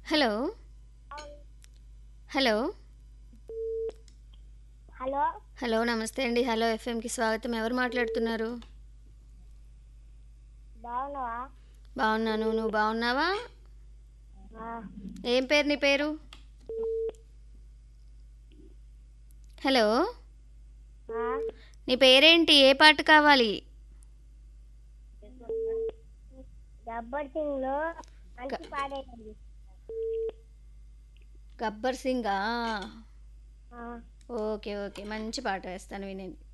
hello hello hello hello నమస్తే అండి hello ఎఫ్ఎంకి స్వాగతం ఎవరు మాట్లాడుతున్నారు బాగున్నావా బాగున్నాను నువ్వు బాగున్నావా ఆ, ఏం పేరు నీ పేరు హలో ఆ, నీ పేరేంటి ఏ పాట కావాలి గబ్బర్ సింగ్ లో మంచి పాడేయండి గబ్బర్ సింగా ఆ, ఓకే ఓకే మంచి పాట వేస్తాను వినండి